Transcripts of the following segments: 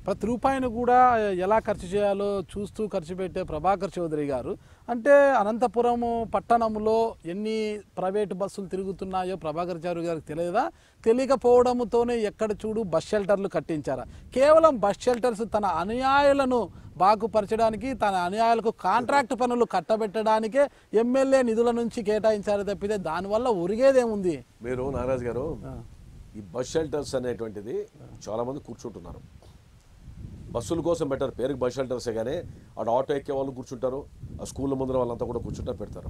ప్రతి రూపాయిని కూడా ఎలా ఖర్చు చేయాలో చూస్తూ ఖర్చు పెట్టే ప్రభాకర్ చౌదరి గారు అంటే అనంతపురం పట్టణంలో ఎన్ని ప్రైవేటు బస్సులు తిరుగుతున్నాయో ప్రభాకర్ చౌదరి గారికి తెలియదా తెలియకపోవడంతోనే ఎక్కడ చూడు బస్ షెల్టర్లు కట్టించారా కేవలం బస్ షెల్టర్స్ తన అనుయాయులను బాగుపరచడానికి తన అనుయాయులకు కాంట్రాక్ట్ పనులు కట్టబెట్టడానికే ఎమ్మెల్యే నిధుల నుంచి కేటాయించారు తప్పితే దానివల్ల ఒరిగేదేముంది మీరు నాగరాజు గారు ఈ బస్ షెల్టర్స్ అనేటువంటిది చాలా మంది కూర్చుంటున్నారు బస్సుల కోసం పెట్టారు పేరుకి బస్ షెల్టర్సే కానీ అటు ఆటో ఎక్కే వాళ్ళు కూర్చుంటారు ఆ స్కూల్ ముందర వాళ్ళంతా కూడా కూర్చుంటారు పెడతారు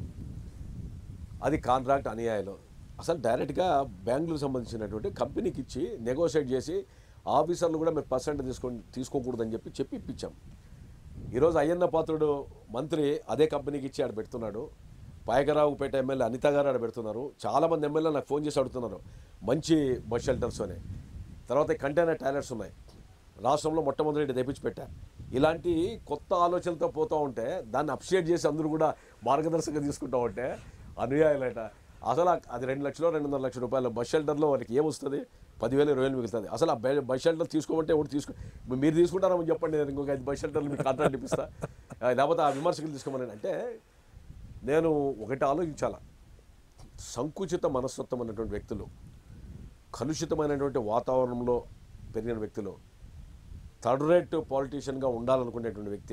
అది కాంట్రాక్ట్ అనుయాయులు అసలు డైరెక్ట్గా బ్యాంకులకు సంబంధించినటువంటి కంపెనీకి ఇచ్చి నెగోషియేట్ చేసి ఆఫీసర్లు కూడా మీరు పర్సెంట్ తీసుకో తీసుకోకూడదని చెప్పి చెప్పి ఇప్పించాం ఈరోజు అయ్యన్న పాత్రుడు మంత్రి అదే కంపెనీకి ఇచ్చి ఆడ పెడుతున్నాడు పాయకరావుపేట ఎమ్మెల్యే అనిత గారు ఆడ పెడుతున్నారు చాలామంది ఎమ్మెల్యేలు నాకు ఫోన్ చేసి అడుగుతున్నారు మంచి బస్ షెల్టర్స్ అని తర్వాత ఈ కంటైనర్ టాయిలెట్స్ ఉన్నాయి రాష్ట్రంలో మొట్టమొదటి తెప్పించి పెట్టా ఇలాంటి కొత్త ఆలోచనలతో పోతూ ఉంటే దాన్ని అప్షేట్ చేసి అందరూ కూడా మార్గదర్శకంగా తీసుకుంటూ ఉంటే అనుయాయులట అసలు ఆ- అది రెండు లక్షలు రెండున్నర లక్షల రూపాయలు బస్ షెల్టర్లో వారికి ఏమొస్తుంది పదివేలు ఇరవై వేలు మిగులుతుంది అసలు ఆ బె- బస్ షెల్టర్ తీసుకోమంటే ఎవరు తీసుకో మీరు తీసుకుంటారని చెప్పండి నేను ఇంకొక ఐదు బస్ షెల్టర్లు మీకు కాంట్రాక్ట్ ఇప్పిస్తా ఆ, లేకపోతే ఆ విమర్శకులు తీసుకోమని అంటే నేను ఒకటి ఆలోచించాలా సంకుచిత మనస్తత్వం అన్నటువంటి వ్యక్తులు కలుషితమైనటువంటి వాతావరణంలో పెరిగిన వ్యక్తులు థర్డ్ రేట్ పాలిటీషియన్గా ఉండాలనుకునేటువంటి వ్యక్తి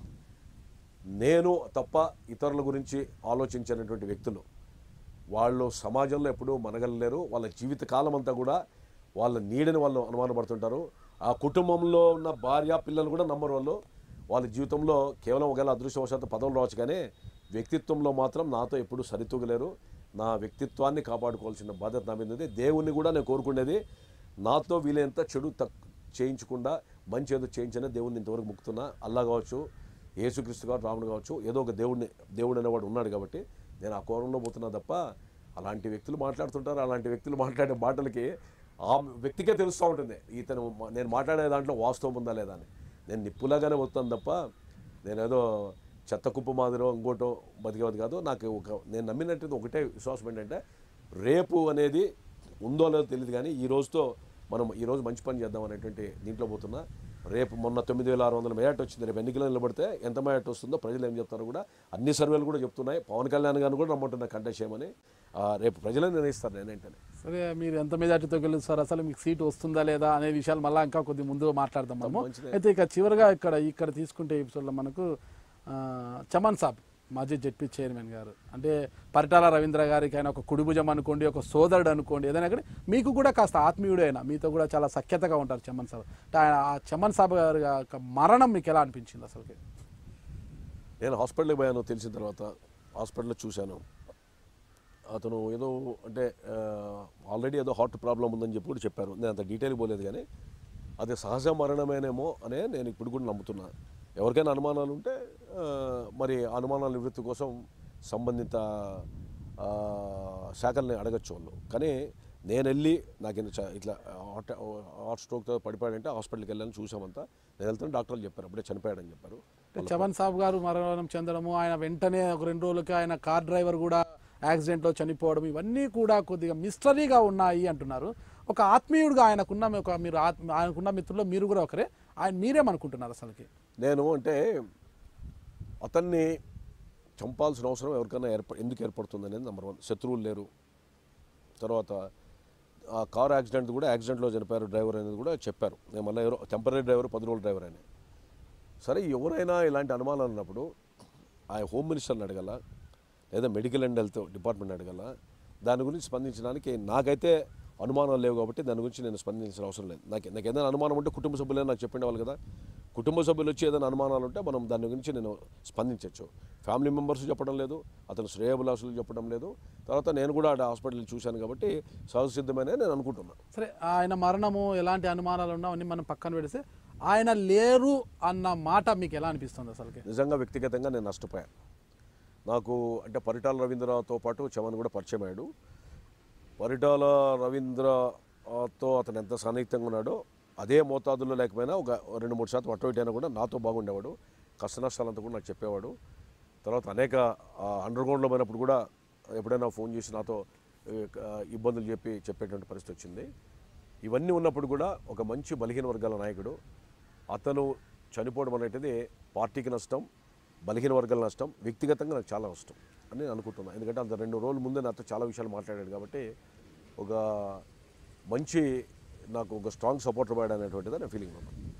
నేను తప్ప ఇతరుల గురించి ఆలోచించినటువంటి వ్యక్తులు వాళ్ళు సమాజంలో ఎప్పుడూ మనగలలేరు వాళ్ళ జీవిత కాలం అంతా కూడా వాళ్ళ నీడని వాళ్ళు అనుమానపడుతుంటారు ఆ కుటుంబంలో ఉన్న భార్య పిల్లలు కూడా నమ్మరు వాళ్ళు వాళ్ళ జీవితంలో కేవలం ఒకవేళ అదృష్టవశాత్తు పదవులు రావచ్చు కానీ వ్యక్తిత్వంలో మాత్రం నాతో ఎప్పుడూ సరితూగలేరు నా వ్యక్తిత్వాన్ని కాపాడుకోవాల్సిన బాధ్యత నా మీద ఉంది దేవుణ్ణి కూడా నేను కోరుకునేది నాతో వీలైనంత చెడు తక్ చేయించకుండా మంచి ఏదో చేయించనే దేవుడిని ఇంతవరకు ముక్తున్నా అల్లా కావచ్చు యేసుక్రీస్తు కావచ్చు రాముడు కావచ్చు ఏదో ఒక దేవుడిని దేవుడు అనేవాడు ఉన్నాడు కాబట్టి నేను ఆ కోరంలో పోతున్నా తప్ప అలాంటి వ్యక్తులు మాట్లాడుతుంటారు అలాంటి వ్యక్తులు మాట్లాడే మాటలకి ఆ వ్యక్తికే తెలుస్తూ ఉంటుంది ఇతను మా- నేను మాట్లాడే దాంట్లో వాస్తవం ఉందా లేదా అని నేను నిప్పులాగానే పోతాను తప్ప నేనేదో చెత్త కుప్ప మాదిరో ఇంకోటో బతికేది కాదు నాకు ఒక నేను నమ్మినట్టు ఒకటే విశ్వాసం ఏంటంటే రేపు అనేది ఉందో లేదో తెలియదు కానీ ఈ రోజుతో మనం ఈ రోజు మంచి పని చేద్దాం అనేటువంటి దీంట్లో పోతున్నా రేపు మొన్న తొమ్మిది వేల ఆరు వందల మేయాట్ వచ్చింది రేపు ఎన్నికలు నిలబడితే ఎంత మేయాట్ వస్తుందో ప్రజలు ఏం చెప్తారో కూడా అన్ని సర్వేలు కూడా చెప్తున్నాయి పవన్ కళ్యాణ్ గారిని కూడా రమ్మంటున్నా కంటెస్ట్ చేయమని ఆ, రేపు ప్రజలే నిర్ణయిస్తారు నేనేంటని సరే మీరు ఎంత మెజార్టీతో గెలుస్తారు అసలు మీకు సీట్ వస్తుందా లేదా అనే విషయాలు మళ్ళీ ఇంకా కొద్ది ముందు మాట్లాడదాం మనము మంచిదే. అయితే ఇక చివరిగా ఇక్కడ ఇక్కడ తీసుకుంటే ఎపిసోడ్లో మనకు ఆ, చమన్ సాబ్ మాజీ జడ్పీ చైర్మన్ గారు అంటే పరిటాల రవీంద్ర గారికి ఆయన ఒక కుడిభుజం అనుకోండి ఒక సోదరుడు అనుకోండి ఏదైనా కానీ మీకు కూడా కాస్త ఆత్మీయుడు అయినా మీతో కూడా చాలా సఖ్యతగా ఉంటారు చమన్ సాబ్ అంటే ఆయన ఆ చమన్ సాబ్ గారి యొక్క మరణం మీకు ఎలా అనిపించింది అసలుకి నేను హాస్పిటల్కి పోయాను తెలిసిన తర్వాత హాస్పిటల్లో చూశాను అతను ఏదో అంటే ఆల్రెడీ ఏదో హార్ట్ ప్రాబ్లం ఉందని చెప్పి కూడా చెప్పారు నేను అంత డీటెయిల్ పోలేదు కానీ అది సహజ మరణమేనేమో అనే నేను ఇప్పుడు కూడా నమ్ముతున్నా ఎవరికైనా అనుమానాలు ఉంటే ఆ, మరి అనుమానాల నివృత్తి కోసం సంబంధిత ఆ, శాఖల్ని అడగచ్చు వాళ్ళు కానీ నేను వెళ్ళి నాకు ఇంత చ- ఇట్లా హార్ట్ హార్ట్ స్ట్రోక్తో పడిపోయాడంటే హాస్పిటల్కి వెళ్ళాలని చూసామంతా నేను వెళ్తాను డాక్టర్లు చెప్పారు అప్పుడే చనిపోయాడని చెప్పారు అంటే చమన్ సాబ్ గారు మరణం చెందడము ఆయన వెంటనే ఒక రెండు రోజులకి ఆయన కార్ డ్రైవర్ కూడా యాక్సిడెంట్లో చనిపోవడం ఇవన్నీ కూడా కొద్దిగా మిస్టరీగా ఉన్నాయి అంటున్నారు ఒక ఆత్మీయుడిగా ఆయనకున్న ఒక మీరు ఆత్మ ఆయనకున్న మిత్రుల్లో మీరు కూడా ఒకరే ఆయన మీరేమనుకుంటున్నారు అసలుకి నేను అంటే అతన్ని చంపాల్సిన అవసరం ఎవరికైనా ఏర్ప ఎందుకు ఏర్పడుతుంది అనేది నెంబర్ వన్ శత్రువులు లేరు తర్వాత ఆ కార్ యాక్సిడెంట్ కూడా యాక్సిడెంట్లో చనిపోయారు డ్రైవర్ అనేది కూడా చెప్పారు నేను మళ్ళీ ఎవరో టెంపరీ డ్రైవర్ పది రోజుల డ్రైవర్ అని సరే ఎవరైనా ఇలాంటి అనుమానాలు ఉన్నప్పుడు ఆ హోమ్ మినిస్టర్ని అడగల లేదా మెడికల్ అండ్ హెల్త్ డిపార్ట్మెంట్ అడగల దాని గురించి స్పందించడానికి నాకైతే అనుమానాలు లేవు కాబట్టి దాని గురించి నేను స్పందించిన అవసరం లేదు నాకు నాకు ఏదైనా అనుమానం ఉంటే కుటుంబ సభ్యులే నాకు చెప్పిన వాళ్ళు కదా కుటుంబ సభ్యులు వచ్చి ఏదైనా అనుమానాలు ఉంటే మనం దాని గురించి నేను స్పందించవచ్చు ఫ్యామిలీ మెంబర్స్ చెప్పడం లేదు అతను శ్రేయభిలాషులు చెప్పడం లేదు తర్వాత నేను కూడా ఆ హాస్పిటల్ చూశాను కాబట్టి సహజసిద్ధమైన నేను అనుకుంటున్నాను సరే ఆయన మరణము ఎలాంటి అనుమానాలు ఉన్నా అన్ని మనం పక్కన పెడితే ఆయన లేరు అన్న మాట మీకు ఎలా అనిపిస్తుంది అసలుకి నిజంగా వ్యక్తిగతంగా నేను నష్టపోయాను నాకు అంటే పరిటాల రవీంద్రతో పాటు చమన్ కూడా పరిచయం అయ్యాడు పరిటాల రవీంద్రతో అతను ఎంత సన్నిహితంగా ఉన్నాడో అదే మోతాదులో లేకపోయినా ఒక రెండు మూడు శాతం అటు ఇటు అయినా కూడా నాతో బాగుండేవాడు కష్ట నష్టాలంతా కూడా నాకు చెప్పేవాడు తర్వాత అనేక అండర్ గ్రౌండ్లో పోయినప్పుడు కూడా ఎప్పుడైనా ఫోన్ చేసి నాతో ఆ, ఇబ్బందులు చెప్పి చెప్పేటువంటి పరిస్థితి వచ్చింది ఇవన్నీ ఉన్నప్పుడు కూడా ఒక మంచి బలహీన వర్గాల నాయకుడు అతను చనిపోవడం అనేటిది పార్టీకి నష్టం బలహీన వర్గాల నష్టం వ్యక్తిగతంగా నాకు చాలా నష్టం అని నేను అనుకుంటున్నాను ఎందుకంటే అంత రెండు రోజుల ముందే నాతో చాలా విషయాలు మాట్లాడాడు కాబట్టి ఒక మంచి నాకు ఒక స్ట్రాంగ్ సపోర్టర్ పడాడు అనేటువంటిది నా ఫీలింగ్ ఉన్నాను